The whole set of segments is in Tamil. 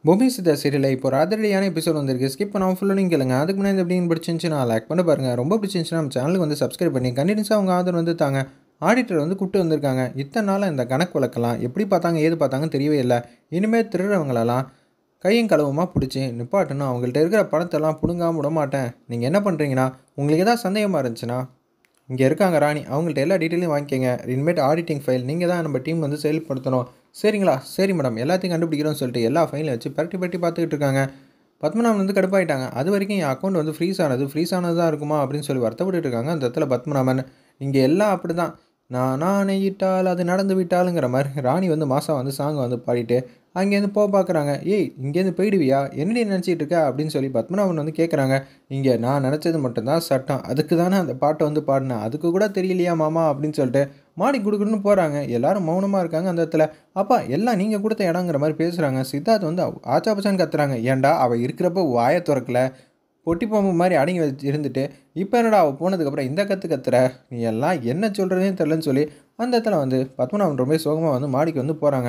பூமி சித்தா சீரியலில் இப்போ ஒரு அதிரடியான எபிசோட் வந்திருக்கு ஸ்கிப் பண்ணாமல் ஃபுல்லாக நீங்கள் கேளுங்க அதுக்கு முன்னாடி எப்படின்னு பிடிச்சிருந்துச்சுன்னா லைக் பண்ணி பாருங்கள் ரொம்ப பிடிச்சிருந்துச்சுன்னா நம்ம சேனலுக்கு வந்து சப்ஸ்கிரைப் பண்ணி கண்டினியூஸாக அவங்க ஆதரவு வந்து தாங்க ஆடிட்டர் வந்து கூப்பிட்டு வந்திருக்காங்க இத்தனை நாளாக இந்த கணக்கு வழக்கெல்லாம் எப்படி பார்த்தாங்க ஏது பார்த்தாங்கன்னு தெரியவே இல்லை இனிமேல் திருடுறவங்களெல்லாம் கையும் களவுமாக பிடிச்சி நிப்பாட்டணும் அவங்கள்ட்ட இருக்கிற பணத்தெல்லாம் பிடுங்காம விட மாட்டேன் நீங்கள் என்ன பண்ணுறீங்கன்னா உங்களுக்கு ஏதாவது சந்தேகமாக இருந்துச்சுன்னா இங்கே இருக்காங்க ராணி அவங்கள்ட்ட எல்லா டீட்டெயிலையும் வாங்கிக்கங்க இனிமேட் ஆடிட்டிங் ஃபைல் நீங்கள் தான் நம்ம டீம் வந்து செயல்படுத்தணும் சரிங்களா சரி மேடம் எல்லாத்தையும் கண்டுபிடிக்கிறோம்னு சொல்லிட்டு எல்லா ஃபைலையும் வச்சு பரட்டி பரட்டி பார்த்துக்கிட்டு இருக்காங்க பத்மநாபன் வந்து கடுப்பாயிட்டாங்க அது வரைக்கும் என் அக்கௌண்ட் வந்து ஃப்ரீஸ் ஆனது ஃப்ரீஸ் ஆனது தான் இருக்குமா அப்படின்னு சொல்லி வருத்தப்பட்டு இருக்காங்க அந்த இடத்துல பத்மநாபன் இங்கே எல்லாம் அப்படி தான் நான் நானே இட்டால் அது நடந்து விட்டாலுங்கிற மாதிரி ராணி வந்து மாதம் வந்து சாங் வந்து பாடிட்டு அங்கேருந்து போக பார்க்குறாங்க ஏய் இங்கேருந்து போயிடுவியா என்னடி நினச்சிட்டு இருக்க அப்படின்னு சொல்லி பத்மநாபன் வந்து கேட்குறாங்க இங்கே நான் நினச்சது மட்டும்தான் சட்டம் அதுக்கு தானே அந்த பாட்டை வந்து பாடினேன் அதுக்கு கூட தெரியலையா மாமா அப்படின்னு சொல்லிட்டு மாடி குடுக்குன்னு போகிறாங்க எல்லாரும் மௌனமாக இருக்காங்க அந்த இடத்துல அப்பா எல்லாம் நீங்கள் கொடுத்த இடங்கிற மாதிரி பேசுகிறாங்க சித்தார்த் வந்து ஆச்சா பச்சான்னு கத்துறாங்க ஏன்டா அவள் இருக்கிறப்ப வாயை திறக்கல பொட்டி பாம்பு மாதிரி அடங்கி வச்சு இருந்துட்டு இப்போ என்னடா அவள் போனதுக்கப்புறம் இந்த கற்று கத்துற நீ எல்லாம் என்ன சொல்கிறதே தெரிலன்னு சொல்லி அந்த இடத்துல வந்து பத்மநாபன் ரொம்ப சோகமாக வந்து மாடிக்கு வந்து போகிறாங்க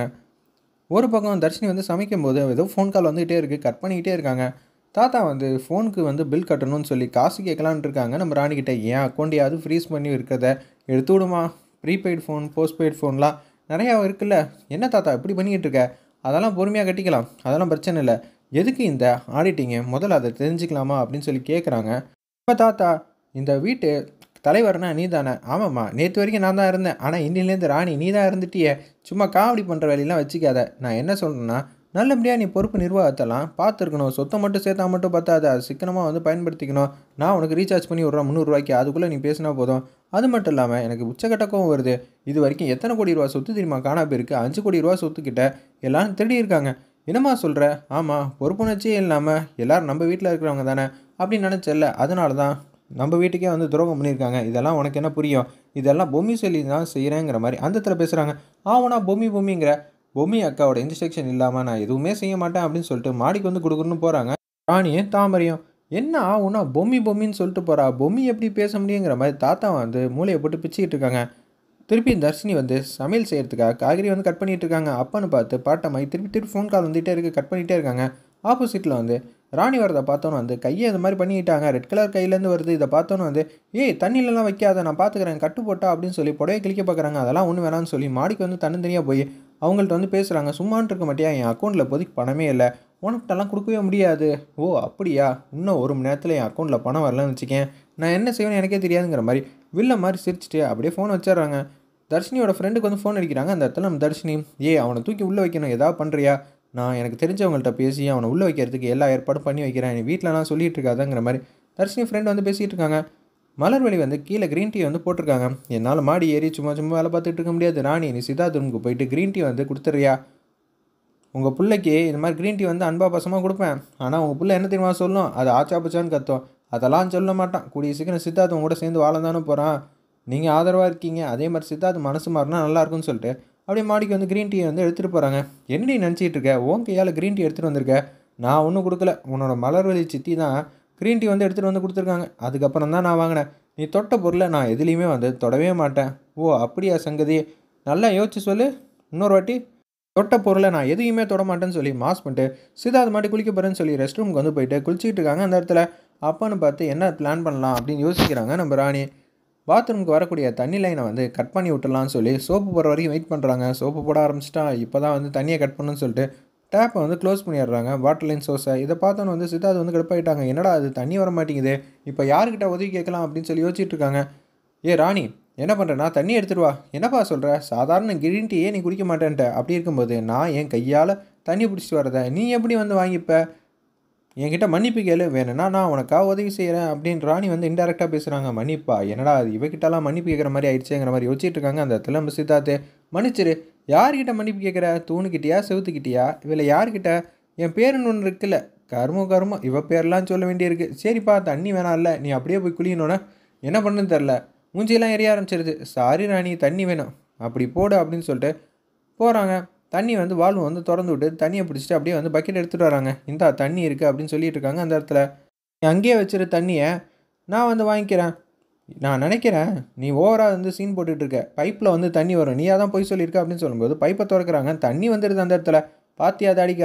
ஒரு பக்கம் தர்ஷினி வந்து சமைக்கும் போது ஏதோ ஃபோன் கால் வந்துகிட்டே இருக்குது கட் பண்ணிக்கிட்டே இருக்காங்க தாத்தா வந்து ஃபோனுக்கு வந்து பில் கட்டணும்னு சொல்லி காசு கேட்கலான்ட்டு இருக்காங்க நம்ம ராணிக்கிட்ட ஏன் அக்கௌண்ட்டையாவது ஃப்ரீஸ் பண்ணி இருக்கிறத எடுத்து விடுமா ப்ரீபெய்ட் ஃபோன் போஸ்ட்பெய்ட் ஃபோன்லாம் நிறையா இருக்குல்ல என்ன தாத்தா இப்படி பண்ணிக்கிட்டு இருக்க அதெல்லாம் பொறுமையாக கட்டிக்கலாம் அதெல்லாம் பிரச்சனை இல்லை எதுக்கு இந்த ஆடிட்டிங்கு முதல்ல அதை தெரிஞ்சுக்கலாமா அப்படின்னு சொல்லி கேட்குறாங்க இப்போ தாத்தா இந்த வீட்டு தலைவர்னா நீ தானே ஆமாம்மா நேற்று வரைக்கும் நான் தான் இருந்தேன் ஆனால் இன்னிலேருந்து ராணி நீ தான் இருந்துட்டியே சும்மா காமெடி பண்ணுற வேலையெல்லாம் வச்சுக்காத நான் என்ன சொல்கிறேன்னா நல்லபடியாக நீ பொறுப்பு நிர்வாகத்தெல்லாம் பார்த்துருக்கணும் சொத்தை மட்டும் சேர்த்தா மட்டும் பார்த்தாது அது சிக்கனமாக வந்து பயன்படுத்திக்கணும் நான் உனக்கு ரீசார்ஜ் பண்ணி விட்றேன் முந்நூறுரூவாய்க்கு அதுக்குள்ளே நீ பேசினா போதும் அது மட்டும் இல்லாமல் எனக்கு உச்சக்கட்ட கோவம் வருது இது வரைக்கும் எத்தனை கோடி ரூபா சொத்து தெரியுமா காணா போயிருக்கு அஞ்சு கோடி ரூபா சொத்துக்கிட்ட எல்லாரும் திருடி இருக்காங்க என்னம்மா சொல்கிற ஆமாம் பொறுப்புணர்ச்சியே இல்லாமல் எல்லோரும் நம்ம வீட்டில் இருக்கிறவங்க தானே அப்படின்னு நினச்சல அதனால தான் நம்ம வீட்டுக்கே வந்து துரோகம் பண்ணியிருக்காங்க இதெல்லாம் உனக்கு என்ன புரியும் இதெல்லாம் பொம்மி சொல்லி தான் செய்கிறேங்கிற மாதிரி அந்த இடத்துல பேசுகிறாங்க ஆவனா பொம்மி பொம்மிங்கிற பொம்மி அக்காவோட இன்ஸ்ட்ரக்ஷன் இல்லாமல் நான் எதுவுமே செய்ய மாட்டேன் அப்படின்னு சொல்லிட்டு மாடிக்கு வந்து கொடுக்குன்னு போகிறாங்க ராணியும் தாமரையும் என்ன ஆகுனா பொம்மி பொம்மின்னு சொல்லிட்டு போகிறா பொம்மி எப்படி பேச முடியுங்கிற மாதிரி தாத்தா வந்து மூளையை போட்டு பிச்சுக்கிட்டு இருக்காங்க திருப்பி தர்ஷினி வந்து சமையல் செய்கிறதுக்காக காய்கறி வந்து கட் பண்ணிகிட்டு இருக்காங்க அப்பன்னு பார்த்து பாட்டம்மாய் திருப்பி திருப்பி ஃபோன் கால் வந்துகிட்டே இருக்குது கட் பண்ணிகிட்டே இருக்காங்க ஆப்போசிட்டில் வந்து ராணி வரதை பார்த்தோன்னு வந்து கையை இந்த மாதிரி பண்ணிக்கிட்டாங்க ரெட் கலர் கையிலேருந்து வருது இதை பார்த்தோன்னு வந்து ஏய் தண்ணியிலலாம் வைக்காத நான் பார்த்துக்கிறேன் கட்டு போட்டா அப்படின்னு சொல்லி புடவை கிளிக்க பார்க்குறாங்க அதெல்லாம் ஒன்றும் வேணாம்னு சொல்லி மாடிக்கு வந்து தனித்தனியாக போய் அவங்கள்ட்ட வந்து பேசுகிறாங்க சும்மான் இருக்க மாட்டியா என் அக்கௌண்ட்டில் இப்போதைக்கு பணமே இல்லை உனக்கிட்டலாம் கொடுக்கவே முடியாது ஓ அப்படியா இன்னும் ஒரு மணி நேரத்தில் என் அக்கௌண்ட்டில் பணம் வரலன்னு வச்சுக்கேன் நான் என்ன செய்வேன்னு எனக்கே தெரியாதுங்கிற மாதிரி வில்ல மாதிரி சிரிச்சிட்டு அப்படியே ஃபோன் வச்சிடுறாங்க தர்ஷினியோட ஃப்ரெண்டுக்கு வந்து ஃபோன் அடிக்கிறாங்க அந்த இடத்துல நம்ம தர்ஷினி ஏ அவனை தூக்கி உள்ளே வைக்கணும் ஏதாவது பண்ணுறியா நான் எனக்கு தெரிஞ்சவங்கள்ட்ட பேசி அவனை உள்ளே வைக்கிறதுக்கு எல்லா ஏற்பாடும் பண்ணி வைக்கிறேன் நீ வீட்டிலலாம் சொல்லிட்டு இருக்காதங்கிற மாதிரி தர்ஷினி ஃப்ரெண்ட் வந்து பேசிகிட்டு இருக்காங்க மலர்வழி வந்து கீழே க்ரீன் டீ வந்து போட்டிருக்காங்க என்னால் மாடி ஏறி சும்மா சும்மா வேலை பார்த்துட்டு இருக்க முடியாது ராணி நீ சித்தார்த் ரூமுக்கு போயிட்டு க்ரீன் டீ வந்து கொடுத்துறியா உங்கள் பிள்ளைக்கு இந்த மாதிரி க்ரீன் டீ வந்து அன்பா பசமாக கொடுப்பேன் ஆனால் உங்கள் பிள்ளை என்ன தெரியுமா சொல்லும் அது ஆச்சா பச்சான்னு கத்தும் அதெல்லாம் சொல்ல மாட்டான் கூடிய சீக்கிரம் சித்தார்த் உங்க கூட சேர்ந்து வாழ தானே போகிறான் நீங்கள் ஆதரவாக இருக்கீங்க அதே மாதிரி சித்தார்த் மனசு மாறினா நல்லாயிருக்கும்னு சொல்லிட்டு அப்படியே மாடிக்கு வந்து க்ரீன் டீ வந்து எடுத்துகிட்டு போகிறாங்க என்னடி நினச்சிட்டு இருக்க உன் கையால் க்ரீன் டீ எடுத்துகிட்டு வந்திருக்க நான் ஒன்றும் கொடுக்கல உன்னோட மலர்வழி சித்தி தான் க்ரீன் டீ வந்து எடுத்துகிட்டு வந்து கொடுத்துருக்காங்க அதுக்கப்புறம் தான் நான் வாங்கினேன் நீ தொட்ட பொருளை நான் எதுலேயுமே வந்து தொடவே மாட்டேன் ஓ அப்படியா சங்கதி நல்லா யோசிச்சு சொல்லு இன்னொரு வாட்டி தொட்ட பொருளை நான் எதையுமே தொட மாட்டேன்னு சொல்லி மாஸ் பண்ணிட்டு சித்தார்த் மாட்டி குளிக்க போகிறேன்னு சொல்லி ரெஸ்ட் ரூமுக்கு வந்து போயிட்டு குளிச்சிட்டு இருக்காங்க அந்த இடத்துல அப்பான்னு பார்த்து என்ன பிளான் பண்ணலாம் அப்படின்னு யோசிக்கிறாங்க நம்ம ராணி பாத்ரூமுக்கு வரக்கூடிய தண்ணி லைனை வந்து கட் பண்ணி விட்டுலான்னு சொல்லி சோப்பு போடுற வரைக்கும் வெயிட் பண்ணுறாங்க சோப்பு போட ஆரம்பிச்சிட்டா இப்போ தான் வந்து தண்ணியை கட் பண்ணணும்னு சொல்லிட்டு டேப்பை வந்து க்ளோஸ் பண்ணிடுறாங்க வாட்டர் லைன் சோர்ஸை இதை பார்த்தோன்னு வந்து சித்தார்த் வந்து கடுப்பாயிட்டாங்க என்னடா அது தண்ணி வர மாட்டேங்குது இப்போ யார்கிட்ட உதவி கேட்கலாம் அப்படின்னு சொல்லி யோசிச்சுட்டு இருக்காங்க ஏ ராணி என்ன பண்ணுறேன்னா தண்ணி எடுத்துட்டு வா என்னப்பா சொல்கிற சாதாரண கிரீன் டீயே நீ குடிக்க மாட்டேன்ட்ட அப்படி இருக்கும்போது நான் என் கையால் தண்ணி பிடிச்சிட்டு வரத நீ எப்படி வந்து வாங்கிப்ப என்கிட்ட மன்னிப்பு கேளு வேணும்னா நான் உனக்காக உதவி செய்கிறேன் அப்படின்னு ராணி வந்து இன்டெரக்டாக பேசுகிறாங்க மன்னிப்பா என்னடா அது இவகிட்டலாம் மன்னிப்பு கேட்குற மாதிரி ஆயிடுச்சுங்கிற மாதிரி யோசிச்சுட்டு இருக்காங்க அந்த இடத்துல நம்ம சித்தார்த்து மன்னிச்சிரு யார்கிட்ட மன்னிப்பு கேட்குற தூணுக்கிட்டியா செவுத்துக்கிட்டியா இதில் யார்கிட்ட என் பேருன்னு ஒன்று இருக்குல்ல கருமோ கருமோ இவ பேர்லாம் சொல்ல வேண்டியிருக்கு சரிப்பா தண்ணி வேணாம் இல்லை நீ அப்படியே போய் குளியணுன்னா என்ன பண்ணுன்னு தெரில மூஞ்சியெல்லாம் எரிய ஆரம்பிச்சிருது சாரி ராணி தண்ணி வேணும் அப்படி போடு அப்படின்னு சொல்லிட்டு போகிறாங்க தண்ணி வந்து வால்வு வந்து திறந்து விட்டு தண்ணியை பிடிச்சிட்டு அப்படியே வந்து பக்கெட் எடுத்துகிட்டு வராங்க இந்தா தண்ணி இருக்குது அப்படின்னு சொல்லிட்டு இருக்காங்க அந்த இடத்துல நீ அங்கேயே வச்சிரு தண்ணியை நான் வந்து வாங்கிக்கிறேன் நான் நினைக்கிறேன் நீ ஓவராக வந்து சீன் போட்டுட்டு இருக்க பைப்பில் வந்து தண்ணி வரும் நீயா தான் போய் சொல்லியிருக்க அப்படின்னு சொல்லும்போது பைப்பை திறக்கிறாங்க தண்ணி வந்துடுது அந்த இடத்துல பாத்தியா அது அடிக்காரா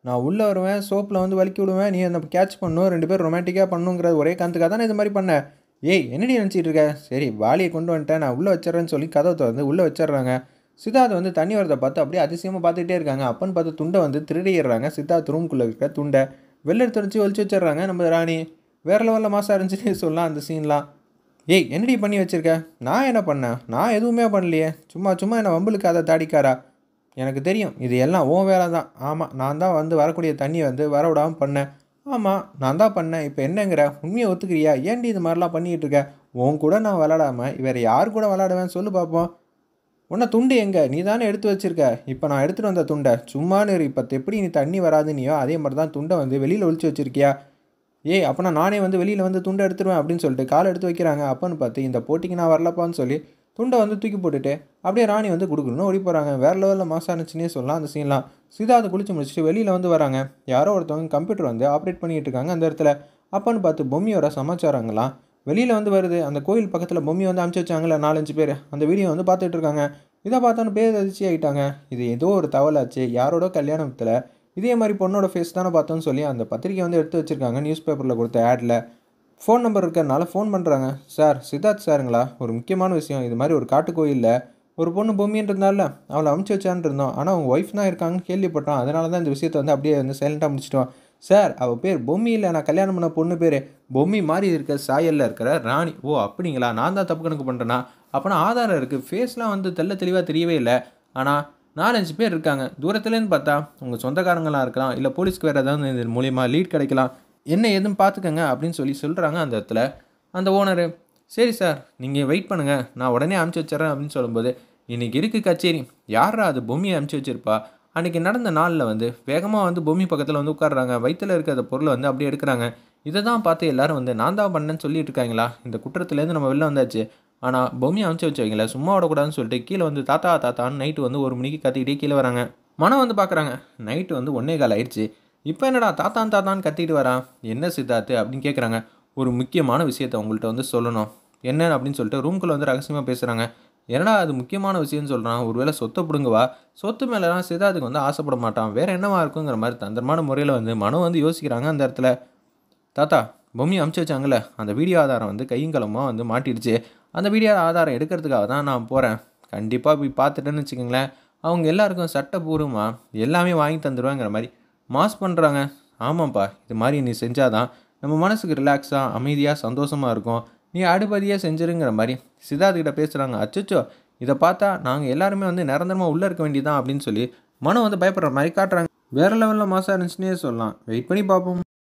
நான் உள்ளே வருவேன் சோப்பில் வந்து வலிக்கி விடுவேன் நீ அந்த கேட்ச் பண்ணும் ரெண்டு பேரும் ரொமான்டிக்காக பண்ணுங்கிற ஒரே காரணத்துக்காக தான் இது மாதிரி பண்ணேன் ஏய் என்னடி நினச்சிட்டு இருக்க சரி வாலியை கொண்டு வந்துட்டேன் நான் உள்ளே வச்சிட்றேன்னு சொல்லி கதவை திறந்து உள்ளே வச்சிடுறாங்க சித்தார்த் வந்து தண்ணி வரதை பார்த்து அப்படியே அதிசயமாக பார்த்துக்கிட்டே இருக்காங்க அப்பன்னு பார்த்து துண்டை வந்து திருடிடுறாங்க சித்தார்த் ரூம்குள்ளே இருக்க துண்டை வெளில எடுத்து வச்சு ஒழிச்சு வச்சிடுறாங்க நம்ம ராணி வேறு லெவலில் மாசம் இருந்துச்சுன்னு சொல்லலாம் அந்த சீன்லாம் ஏய் என்னடி பண்ணி வச்சிருக்க நான் என்ன பண்ணேன் நான் எதுவுமே பண்ணலையே சும்மா சும்மா என்ன வம்புலுக்கு அதை தாடிக்காரா எனக்கு தெரியும் இது எல்லாம் உன் வேலை தான் ஆமாம் நான் தான் வந்து வரக்கூடிய தண்ணியை வந்து வர விடாமல் பண்ணேன் ஆமாம் நான் தான் பண்ணேன் இப்போ என்னங்கிற உண்மையை ஒத்துக்கிறியா ஏன்டி இது மாதிரிலாம் பண்ணிக்கிட்டு இருக்க உன் கூட நான் விளாடாமல் வேறு யார் கூட விளாடுவேன் சொல்லு பார்ப்போம் உன்னை துண்டு எங்கே நீ தானே எடுத்து வச்சிருக்க இப்போ நான் எடுத்துகிட்டு வந்த துண்டை சும்மானு இரு. இப்போ எப்படி நீ தண்ணி வராதுனியோ அதே மாதிரி தான் துண்டை வந்து வெளியில் ஒழிச்சு வச்சிருக்கியா ஏய் அப்போனா நானே வந்து வெளியில் வந்து துண்டை எடுத்துருவேன் அப்படின்னு சொல்லிட்டு காலை எடுத்து வைக்கிறாங்க அப்பன்னு பார்த்து இந்த போட்டிக்கு நான் வரலப்பான்னு சொல்லி துண்டை வந்து தூக்கி போட்டுட்டு அப்படியே ராணி வந்து கொடுக்கணும்னு ஓடி போகிறாங்க வேறு லெவலில் மாசானுச்சுன்னே சொல்லலாம் அந்த சீன்லாம் சித்தார்த்து குளிச்சு முடிச்சுட்டு வெளியில் வந்து வராங்க யாரோ ஒருத்தவங்க கம்ப்யூட்டர் வந்து ஆப்ரேட் பண்ணிட்டு இருக்காங்க அந்த இடத்துல அப்பன்னு பார்த்து பொம்மியோட சமாச்சாரங்களாம் வெளியில் வந்து வருது அந்த கோயில் பக்கத்தில் பொம்மை வந்து அமுச்சு வச்சாங்களே நாலஞ்சு பேர் அந்த வீடியோ வந்து பார்த்துட்டு இருக்காங்க இதை பார்த்தோன்னு பேர் அதிர்ச்சி ஆகிட்டாங்க இது ஏதோ ஒரு தவளாச்சு யாரோட கல்யாணத்தில் இதே மாதிரி பொண்ணோட ஃபேஸ் தானே பார்த்தோன்னு சொல்லி அந்த பத்திரிக்கை வந்து எடுத்து வச்சுருக்காங்க நியூஸ் பேப்பரில் கொடுத்த ஆடில் ஃபோன் நம்பர் இருக்கிறனால ஃபோன் பண்ணுறாங்க சார் சித்தார்த் சாருங்களா ஒரு முக்கியமான விஷயம் இது மாதிரி ஒரு காட்டு கோயிலில் ஒரு பொண்ணு பொம்மின்றதுனால அவளை அமுச்சு வச்சான்னு இருந்தோம் ஆனால் அவங்க ஒய்ஃப் தான் இருக்காங்கன்னு கேள்விப்பட்டோம் அதனால தான் இந்த விஷயத்தை வந்து அப்படியே வந்து சைலண்ட்டாக முடிச்சிட்டோம் சார் அவள் பேர் பொம்மி இல்லை நான் கல்யாணம் பண்ண பொண்ணு பேர் பொம்மி மாதிரி இருக்க சாயலில் இருக்கிற ராணி ஓ அப்படிங்களா நான் தான் தப்பு கணக்கு பண்ணுறேன்னா அப்போனா ஆதாரம் இருக்குது ஃபேஸ்லாம் வந்து தெள்ள தெளிவாக தெரியவே இல்லை ஆனால் நாலஞ்சு பேர் இருக்காங்க தூரத்துலேருந்து பார்த்தா உங்கள் சொந்தக்காரங்களாம் இருக்கலாம் இல்லை போலீஸ்க்கு வேறு ஏதாவது இது மூலியமாக லீட் கிடைக்கலாம் என்ன ஏதுன்னு பார்த்துக்கங்க அப்படின்னு சொல்லி சொல்கிறாங்க அந்த இடத்துல அந்த ஓனரு சரி சார் நீங்கள் வெயிட் பண்ணுங்கள் நான் உடனே அனுப்பிச்சி வச்சிடறேன் அப்படின்னு சொல்லும்போது இன்றைக்கி இருக்குது கச்சேரி யாரா அது பொம்மியை அனுப்பிச்சி வச்சிருப்பா அன்றைக்கி நடந்த நாளில் வந்து வேகமாக வந்து பொம்மி பக்கத்தில் வந்து உட்காடுறாங்க வயிற்றில் இருக்கிற அந்த பொருளை வந்து அப்படியே எடுக்கிறாங்க இதை தான் பார்த்து எல்லாரும் வந்து நான் தான் பண்ணேன்னு சொல்லிட்டு இருக்காங்களா இந்த குற்றத்துலேருந்து நம்ம வெளில வந்தாச்சு ஆனால் பொம்மியை அனுப்பிச்சி வச்சவங்கள சும்மா விடக்கூடாதுன்னு சொல்லிட்டு கீழே வந்து தாத்தா தாத்தான்னு நைட்டு வந்து ஒரு மணிக்கு கத்திக்கிட்டே கீழே வராங்க மனம் வந்து பார்க்குறாங்க நைட்டு வந்து ஒன்னே கால் ஆயிடுச்சு இப்போ என்னடா தாத்தான் தாத்தான்னு கத்திட்டு வரான் என்ன சித்தார்த்து அப்படின்னு கேட்குறாங்க ஒரு முக்கியமான விஷயத்த உங்கள்கிட்ட வந்து சொல்லணும் என்ன அப்படின்னு சொல்லிட்டு ரூம்குள்ளே வந்து ரகசியமாக பேசுகிறாங்க என்னடா அது முக்கியமான விஷயம்னு சொல்கிறான் ஒருவேளை சொத்தை பிடுங்குவா சொத்து மேலலாம் சித்தார்த்துக்கு வந்து ஆசைப்பட மாட்டான் வேறு என்னவா இருக்குங்கிற மாதிரி தந்திரமான முறையில் வந்து மனம் வந்து யோசிக்கிறாங்க அந்த இடத்துல தாத்தா பொம்மி அமுச்சு வச்சாங்கல்ல அந்த வீடியோ ஆதாரம் வந்து கையும் களமாக வந்து மாட்டிடுச்சு அந்த வீடியோ ஆதாரம் எடுக்கிறதுக்காக தான் நான் போகிறேன் கண்டிப்பாக போய் பார்த்துட்டேன்னு வச்சுக்கோங்களேன் அவங்க எல்லாருக்கும் சட்டப்பூர்வமாக எல்லாமே வாங்கி தந்துடுவாங்கிற மாதிரி மாஸ் பண்ணுறாங்க ஆமாம்ப்பா இது மாதிரி நீ செஞ்சாதான் நம்ம மனசுக்கு ரிலாக்ஸாக அமைதியாக சந்தோஷமாக இருக்கும் நீ அடுப்பதியாக செஞ்சிருங்கிற மாதிரி சித்தார்த் கிட்ட பேசுகிறாங்க அச்சச்சோ இதை பார்த்தா நாங்கள் எல்லாருமே வந்து நிரந்தரமாக உள்ளே இருக்க வேண்டியதான் அப்படின்னு சொல்லி மனம் வந்து பயப்படுற மாதிரி காட்டுறாங்க வேறு லெவலில் மாசாக இருந்துச்சுன்னே சொல்லலாம் வெயிட் பண்ணி பார்ப்போம்